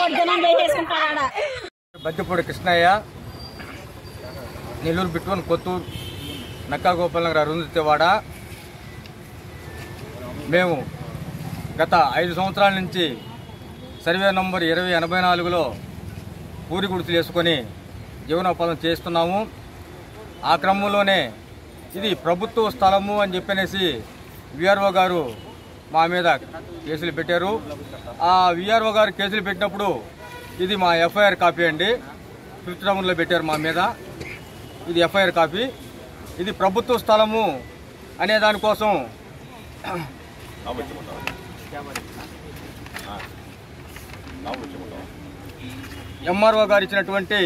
దినం చేసేసుకుంటారు ఆడ బద్దిపూడి కృష్ణయ్య నెల్లూరు బిట్టువన్ కొత్తూరు నక్కా గోపాలనగర్ అరుంధతివాడ మేము గత ఐదు సంవత్సరాల నుంచి సర్వే నంబర్ ఇరవై ఎనభై నాలుగులో పూరి గుడిసెలు వేసుకొని జీవనోపాధన చేస్తున్నాము ఆ క్రమంలోనే ఇది ప్రభుత్వ స్థలము అని చెప్పనేసి విఆర్ఓ గారు మా మీద కేసులు పెట్టారు ఆ విఆర్ఓ గారు కేసులు పెట్టినప్పుడు ఇది మా ఎఫ్ఐఆర్ కాపీ అండి ఫిఫ్త్ రౌండ్లో పెట్టారు మా మీద ఇది ఎఫ్ఐఆర్ కాపీ ఇది ప్రభుత్వ స్థలము అనే దానికోసం ఎంఆర్ఓ గారు ఇచ్చినటువంటి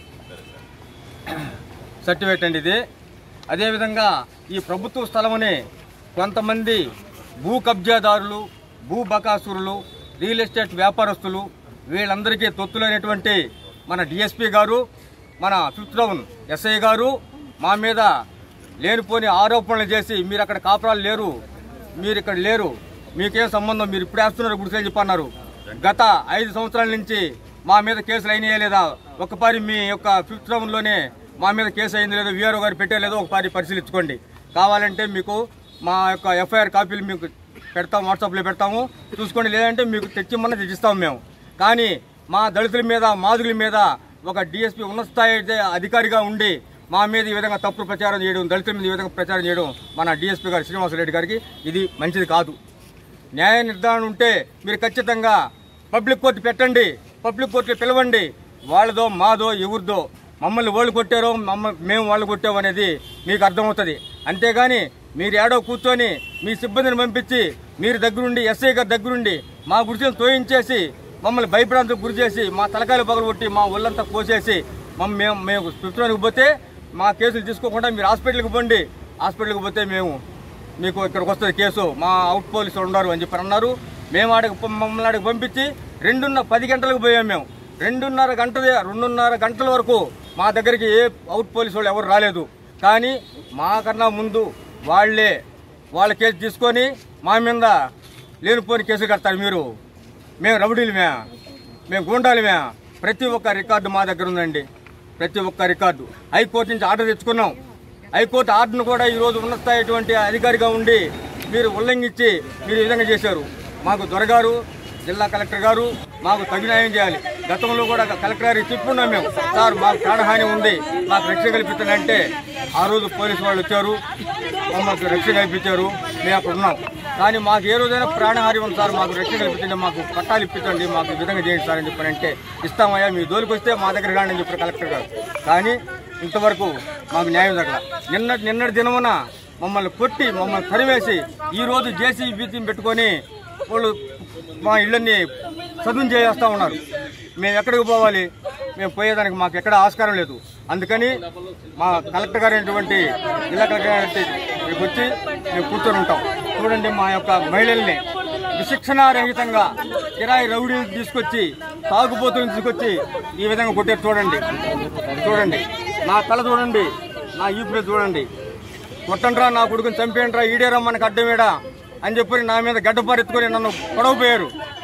సర్టిఫికేట్ అండి ఇది అదేవిధంగా ఈ ప్రభుత్వ స్థలముని కొంతమంది భూ కబ్జాదారులు భూ బకాసురులు రియల్ ఎస్టేట్ వ్యాపారస్తులు వీళ్ళందరికీ తొత్తులైనటువంటి మన డిఎస్పీ గారు మన ఫిఫ్త్ టౌన్ ఎస్ఐ గారు మా మీద లేనిపోని ఆరోపణలు చేసి మీరు అక్కడ కాపురాలు లేరు మీరు ఇక్కడ లేరు మీకేం సంబంధం మీరు ఇప్పుడు వేస్తున్నారు గుడిసెలు చెప్పన్నారు గత ఐదు సంవత్సరాల నుంచి మా మీద కేసులు అయినాయా లేదా ఒకసారి మీ యొక్క ఫిఫ్త్ రౌండ్లోనే మా మీద కేసు అయింది లేదో వీఆర్ఓ గారు పెట్టలేదో ఒకసారి పరిశీలించుకోండి కావాలంటే మీకు మా యొక్క ఎఫ్ఐఆర్ కాపీలు మీకు పెడతాం వాట్సాప్లో పెడతాము చూసుకోండి లేదంటే మీకు తెచ్చిమ్మని తెచ్చిస్తాం మేము కానీ మా దళితుల మీద మాదుగుల మీద ఒక డిఎస్పీ ఉన్నత స్థాయి అయితే అధికారిగా ఉండి మా మీద ఈ విధంగా తప్పుడు ప్రచారం చేయడం దళితుల మీద ఈ విధంగా ప్రచారం చేయడం మన డిఎస్పీ గారు శ్రీనివాసరెడ్డి గారికి ఇది మంచిది కాదు న్యాయ నిర్ధారణ ఉంటే మీరు ఖచ్చితంగా పబ్లిక్ కోర్టు పెట్టండి పబ్లిక్ కోర్టులో పిలవండి వాళ్ళదో మాదో ఎవరిదో మమ్మల్ని వాళ్ళు కొట్టారో మమ్మ మేము వాళ్ళు కొట్టాం అనేది మీకు అర్థమవుతుంది అంతేగాని మీరు ఏడో కూర్చొని మీ సిబ్బందిని పంపించి మీరు దగ్గరుండి ఎస్ఐ గారి దగ్గరుండి మా గుడిసెలు తోయించేసి మమ్మల్ని భయభ్రాంతికి గురి చేసి మా తలకాయలు పగలగొట్టి మా ఒళ్ళంతా కోసేసి మమ్మ మేము మేము స్విఫ్ట్లోనికి పోతే మా కేసులు తీసుకోకుండా మీరు హాస్పిటల్కి పోండి హాస్పిటల్కి పోతే మేము మీకు ఇక్కడికి వస్తుంది కేసు మా అవుట్ పోలీసులు ఉన్నారు అని చెప్పి అన్నారు మేము ఆడకి పం- మమ్మల్ని ఆడికి పంపించి రెండున్న పది గంటలకు పోయాం మేము రెండున్నర గంట రెండున్నర గంటల వరకు మా దగ్గరికి ఏ అవుట్ పోలీసు వాళ్ళు ఎవరు రాలేదు కానీ మాకన్నా ముందు వాళ్ళే వాళ్ళ కేసు తీసుకొని మా మీద లేనిపోని కేసులు కడతారు మీరు మేము రౌడీలమే మేము గూండాలమే ప్రతి ఒక్క రికార్డు మా దగ్గర ఉందండి ప్రతి ఒక్క రికార్డు హైకోర్టు నుంచి ఆర్డర్ తెచ్చుకున్నాం హైకోర్టు ఆర్డర్ను కూడా ఈరోజు ఉన్నత స్థాయి అధికారిగా ఉండి మీరు ఉల్లంఘించి మీరు ఈ విధంగా చేశారు మాకు దొరగారు జిల్లా కలెక్టర్ గారు మాకు తగు న్యాయం చేయాలి గతంలో కూడా కలెక్టర్ గారికి చెప్పుకున్నాం మేము సార్ మాకు ప్రాణహాని ఉంది మాకు రక్షణ కల్పించండి ఆ రోజు పోలీసు వాళ్ళు వచ్చారు మమ్మల్ని రక్షణ కల్పించారు మేము అక్కడ ఉన్నాం కానీ మాకు ఏ రోజైనా ప్రాణహాని ఉంది సార్ మాకు రక్షణ కల్పించండి మాకు పట్టాలు ఇప్పించండి మాకు ఈ విధంగా చేయండి సార్ అని చెప్పి అంటే ఇస్తామయ్యా మీ దోలికి వస్తే మా దగ్గర రాండి అని చెప్పారు కలెక్టర్ గారు కానీ ఇంతవరకు మాకు న్యాయం జరగల నిన్న నిన్నటి దినమున మమ్మల్ని కొట్టి మమ్మల్ని తరివేసి ఈ రోజు జేసీబీ పెట్టుకొని వాళ్ళు మా ఇళ్ళని చదువు చేస్తూ ఉన్నారు మేము ఎక్కడికి పోవాలి మేము పోయేదానికి మాకు ఎక్కడ ఆస్కారం లేదు అందుకని మా కలెక్టర్ గారు అయినటువంటి జిల్లా కలెక్టర్ గారి ఇక్కడికి వచ్చి మేము కూర్చొని ఉంటాం చూడండి మా యొక్క మహిళల్ని విశిక్షణారహితంగా కిరాయి రౌడీలు తీసుకొచ్చి తాగుబోతులను తీసుకొచ్చి ఈ విధంగా కొట్టారు చూడండి చూడండి నా తల చూడండి నా ఈపు మీద చూడండి కొట్టండ్రా నా కొడుకుని చంపేయండ్రా ఈడేరా మనకు అడ్డమేడా అని చెప్పి నా మీద గడ్డపారు ఎత్తుకొని నన్ను పొడవపోయారు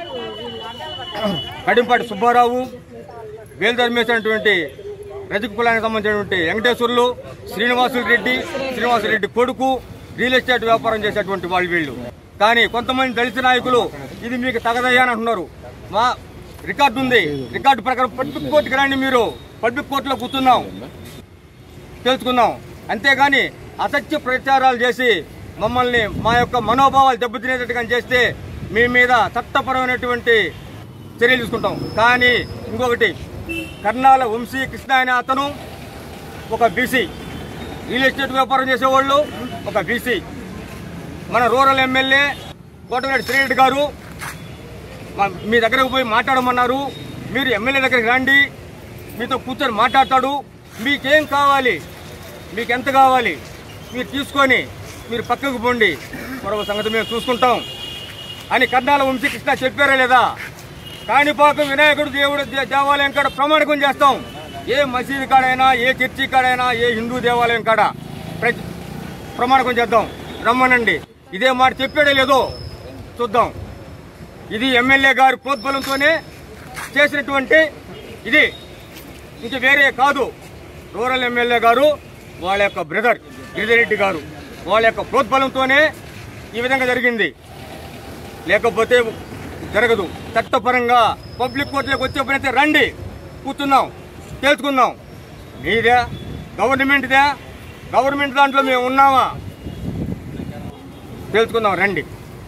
కడింపాటి సుబ్బారావు వేలుధర్మేసినటువంటి రజక కులానికి సంబంధించినటువంటి వెంకటేశ్వర్లు శ్రీనివాసులు రెడ్డి శ్రీనివాసులు రెడ్డి కొడుకు రియల్ ఎస్టేట్ వ్యాపారం చేసేటువంటి వాళ్ళు వీళ్ళు కానీ కొంతమంది దళిత నాయకులు ఇది మీకు తగదయ్యా అని అంటున్నారు మా రికార్డు ఉంది రికార్డు ప్రకారం పబ్లిక్ కోర్టుకి రండి మీరు పబ్లిక్ కోర్టులో కూర్చున్నాం తెలుసుకుందాం అంతేగాని అసత్య ప్రచారాలు చేసి మమ్మల్ని మా యొక్క మనోభావాలు దెబ్బతినేటట్టుగా చేస్తే మీ మీద చట్టపరమైనటువంటి చర్యలు తీసుకుంటాం కానీ ఇంకొకటి కర్ణాల వంశీ కృష్ణ అనే అతను ఒక బీసీ రియల్ ఎస్టేట్ వ్యాపారం చేసేవాళ్ళు ఒక బీసీ మన రూరల్ ఎమ్మెల్యే కోటమిరెడ్డి శ్రీరెడ్డి గారు మా- మీ దగ్గరకు పోయి మాట్లాడమన్నారు మీరు ఎమ్మెల్యే దగ్గరికి రండి మీతో కూర్చొని మాట్లాడతాడు మీకేం కావాలి మీకు ఎంత కావాలి మీరు తీసుకొని మీరు పక్కకు పోండి మరొక సంగతి మేము చూసుకుంటాం అని కర్ణాల వంశీకృష్ణ చెప్పారా లేదా కాణిపాకం వినాయకుడు దేవుడు దే- దేవాలయం కాడ ప్రమాణకం చేస్తాం ఏ మసీదు కాడైనా ఏ చర్చి కాడైనా ఏ హిందూ దేవాలయం కాడ ప్రతి ప్రమాణకం చేద్దాం రమ్మనండి ఇదే మాట చెప్పాడే లేదో చూద్దాం ఇది ఎమ్మెల్యే గారి ప్రోద్బలంతోనే చేసినటువంటి ఇది ఇంక వేరే కాదు రూరల్ ఎమ్మెల్యే గారు వాళ్ళ యొక్క బ్రదర్ గిరిజరెడ్డి గారు వాళ్ళ యొక్క ప్రోద్బలంతోనే ఈ విధంగా జరిగింది లేకపోతే జరగదు చట్టపరంగా పబ్లిక్ కోర్టులోకి వచ్చే పని అయితే రండి కూర్చుందాం తేల్చుకుందాం మీదే గవర్నమెంట్దే గవర్నమెంట్ దాంట్లో మేము ఉన్నామా తేల్చుకుందాం రండి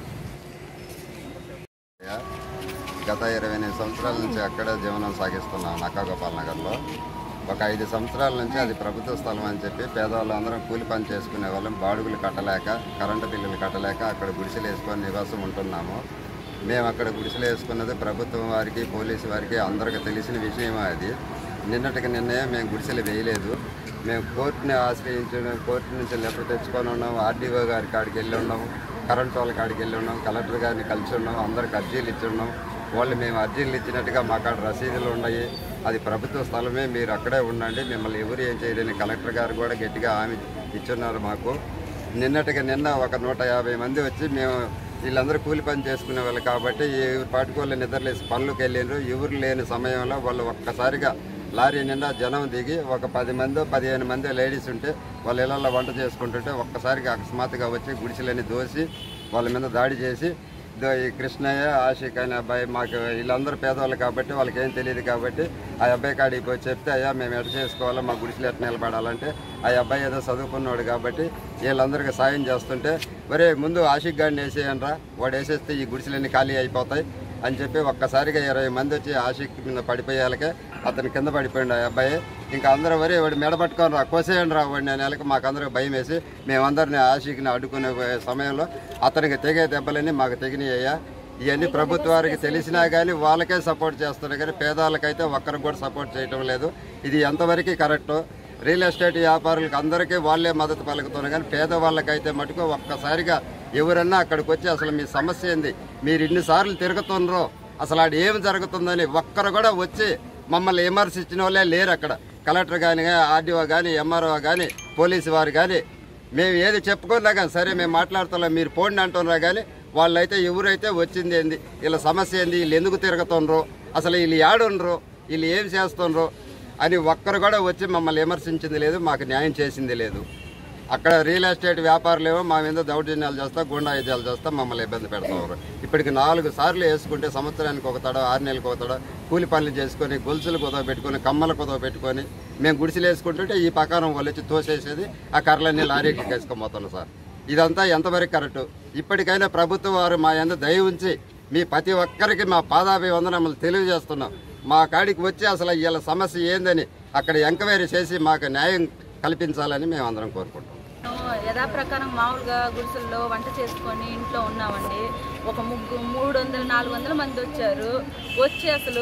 గత ఇరవై ఎనిమిది సంవత్సరాల నుంచి అక్కడే జీవనం సాగిస్తున్నాం నక్కాగోపాల్ నగర్లో ఒక ఐదు సంవత్సరాల నుంచి అది ప్రభుత్వ స్థలం అని చెప్పి పేదవాళ్ళందరం కూలి పని చేసుకునే వాళ్ళం బాడుగులు కట్టలేక కరెంటు బిల్లులు కట్టలేక అక్కడ గుడిసెలు వేసుకొని నివాసం ఉంటున్నాము మేము అక్కడ గుడిసెలు వేసుకున్నది ప్రభుత్వం వారికి పోలీసు వారికి అందరికీ తెలిసిన విషయమే అది నిన్నటికి నిన్నే మేము గుడిసెలు వేయలేదు మేము కోర్టుని ఆశ్రయించడం కోర్టు నుంచి లెటర్ తెచ్చుకొని ఉన్నాం ఆర్డీఓ గారి కాడికి వెళ్ళి ఉన్నాం కరెంట్ వాళ్ళ కాడికి వెళ్ళి ఉన్నాం కలెక్టర్ గారిని కలిసి ఉన్నాం అందరికి అర్జీలు ఇచ్చి ఉన్నాం వాళ్ళు మేము అర్జీలు ఇచ్చినట్టుగా మా కాడ రసీదులు ఉన్నాయి అది ప్రభుత్వ స్థలమే మీరు అక్కడే ఉండండి మిమ్మల్ని ఎవరు ఏం చేయలేని కలెక్టర్ గారు కూడా గట్టిగా హామీ ఇచ్చున్నారు మాకు నిన్నటికి నిన్న ఒక నూట యాభై మంది వచ్చి మేము వీళ్ళందరూ కూలి పని చేసుకునే వాళ్ళు కాబట్టి ఈ పాటికోళ్ళు నిద్రలేసి పనులకు వెళ్ళిండ్రు ఎవరు లేని సమయంలో వాళ్ళు ఒక్కసారిగా లారీ నిండా జనం దిగి ఒక పది మంది పదిహేను మంది లేడీస్ ఉంటే వాళ్ళ ఇళ్ళల్లో వంట చేసుకుంటుంటే ఒక్కసారిగా అకస్మాత్తుగా వచ్చి గుడిసెలని దోసి వాళ్ళ మీద దాడి చేసి ఇదో ఈ కృష్ణయ్య ఆషిక్ అనే అబ్బాయి మాకు వీళ్ళందరూ పేదవాళ్ళు కాబట్టి వాళ్ళకి ఏం తెలియదు కాబట్టి ఆ అబ్బాయి కాడికి పోయి చెప్తే అయ్యా మేము ఎట చేసుకోవాలో మా గుడిసెలు ఎట్ట నిలబడాలంటే ఆ అబ్బాయి ఏదో చదువుకున్నాడు కాబట్టి వీళ్ళందరికీ సాయం చేస్తుంటే ఒరే ముందు ఆషిక్ గాడిని వేసేయండ్రా వాడు వేసేస్తే ఈ గుడిసెలన్నీ ఖాళీ అయిపోతాయి అని చెప్పి ఒక్కసారిగా ఇరవై మంది వచ్చి ఆషిక్ మీద పడిపోయాలకే అతను కింద పడిపోయిండు ఆ అబ్బాయి ఇంకా అందరూ వరే వాడు మెడ పట్టుకొని రా కోసేయండి రా వాడిని అనే నెలకు మాకు అందరికి భయం వేసి మేమందరిని ఆషిక్ని అడ్డుకునే సమయంలో అతనికి తెగే దెబ్బలన్నీ మాకు తెగినాయ్యా ఇవన్నీ ప్రభుత్వానికి తెలిసినా కానీ వాళ్ళకే సపోర్ట్ చేస్తున్నారు కానీ పేదవాళ్ళకైతే ఒక్కరికి కూడా సపోర్ట్ చేయటం లేదు ఇది ఎంతవరకు కరెక్టు రియల్ ఎస్టేట్ వ్యాపారులకు అందరికీ వాళ్ళే మద్దతు పలుకుతున్నారు కానీ పేదవాళ్ళకైతే మటుకు ఒక్కసారిగా ఎవరన్నా అక్కడికి వచ్చి అసలు మీ సమస్య ఏంది మీరు ఇన్నిసార్లు తిరుగుతుండ్రో అసలు ఆడ ఏం జరుగుతుందని ఒక్కరు కూడా వచ్చి మమ్మల్ని విమర్శించిన వాళ్ళే లేరు అక్కడ కలెక్టర్ కానీ ఆర్డీఓ కానీ ఎంఆర్ఓ కానీ పోలీసు వారు కానీ మేము ఏది చెప్పుకున్నా కానీ సరే మేము మాట్లాడుతున్నాం మీరు పోండి అంటున్నా కానీ వాళ్ళైతే ఎవరైతే వచ్చింది ఏంది వీళ్ళ సమస్య ఏంది వీళ్ళు ఎందుకు తిరుగుతుండ్రో అసలు వీళ్ళు ఏడుండ్రు వీళ్ళు ఏం చేస్తుండ్రో అని ఒక్కరు కూడా వచ్చి మమ్మల్ని విమర్శించింది లేదు మాకు న్యాయం చేసింది లేదు అక్కడ రియల్ ఎస్టేట్ వ్యాపారులు ఏమో మా మీద దౌర్జన్యాలు చేస్తా గుండాయుధాలు చేస్తా మమ్మల్ని ఇబ్బంది పెడతారు ఇప్పటికి నాలుగు సార్లు వేసుకుంటే సంవత్సరానికి ఒక తడ ఆరు నెలలకు ఒక తడ కూలి పనులు చేసుకొని గొలుసులు కుదవ పెట్టుకొని కమ్మల కుదవ పెట్టుకొని మేము గుడిసెలు వేసుకుంటుంటే ఈ ప్రకారం వాళ్ళు వచ్చి తోసేసేది ఆ కర్రలన్నీ లారీకి వేసుకొని సార్ ఇదంతా ఎంతవరకు కరెక్ట్ ఇప్పటికైనా ప్రభుత్వం వారు మా ఎంత దయ ఉంచి మీ ప్రతి ఒక్కరికి మా పాదాభివందనములు తెలియజేస్తున్నాం మా కాడికి వచ్చి అసలు వీళ్ళ సమస్య ఏందని అక్కడ ఎంక్వైరీ చేసి మాకు న్యాయం కల్పించాలని మేము అందరం కోరుకుంటాం మేము యథాప్రకారం మామూలుగా గుడిసెల్లో వంట చేసుకొని ఇంట్లో ఉన్నామండి ఒక ముగ్గు మూడు వందలు నాలుగు వందల మంది వచ్చారు వచ్చి అసలు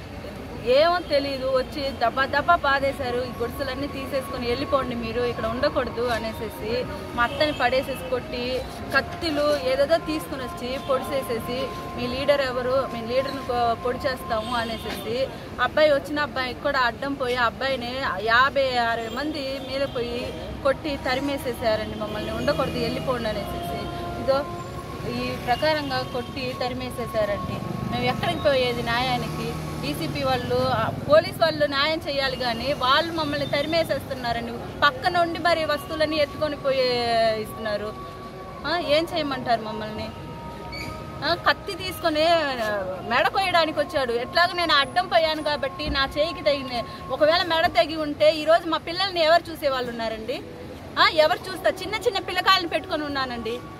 ఏమో తెలియదు వచ్చి దబ్బా దబ్బా బాధేశారు ఈ గుడిసెలన్నీ తీసేసుకొని వెళ్ళిపోండి మీరు ఇక్కడ ఉండకూడదు అనేసేసి మా అత్తని పడేసేసి కొట్టి కత్తిలు ఏదేదో తీసుకుని వచ్చి పొడిసేసేసి మీ లీడర్ ఎవరు మీ లీడర్ని కొ- పొడి చేస్తాము అనేసేసి అబ్బాయి వచ్చిన అబ్బాయికి కూడా అడ్డం పోయి ఆ అబ్బాయిని యాభై అరవై మంది మీద పోయి కొట్టి తరిమేసేసారండి మమ్మల్ని ఉండకూడదు వెళ్ళిపోండి అనేసేసి ఇదో ఈ ప్రకారంగా కొట్టి తరిమేసేసారండి మేము ఎక్కడికి పోయేది న్యాయానికి డీసీపీ వాళ్ళు ఆ, పోలీస్ వాళ్ళు న్యాయం చేయాలి కానీ వాళ్ళు మమ్మల్ని తరిమేసేస్తున్నారండి పక్కన ఉండి మరి వస్తువులన్నీ ఎత్తుకొని పోయి ఇస్తున్నారు ఆ, ఏం చేయమంటారు మమ్మల్ని ఆ, కత్తి తీసుకొని ఆ, మెడ కొయ్యడానికి వచ్చాడు ఎట్లాగో నేను అడ్డం పోయాను కాబట్టి నా చేయికి తగిన ఒకవేళ మెడ తెగి ఉంటే ఈరోజు మా పిల్లల్ని ఎవరు చూసే వాళ్ళు ఉన్నారండి ఆ, ఎవరు చూస్తారు చిన్న చిన్న పిల్లకాయలను పెట్టుకొని ఉన్నానండి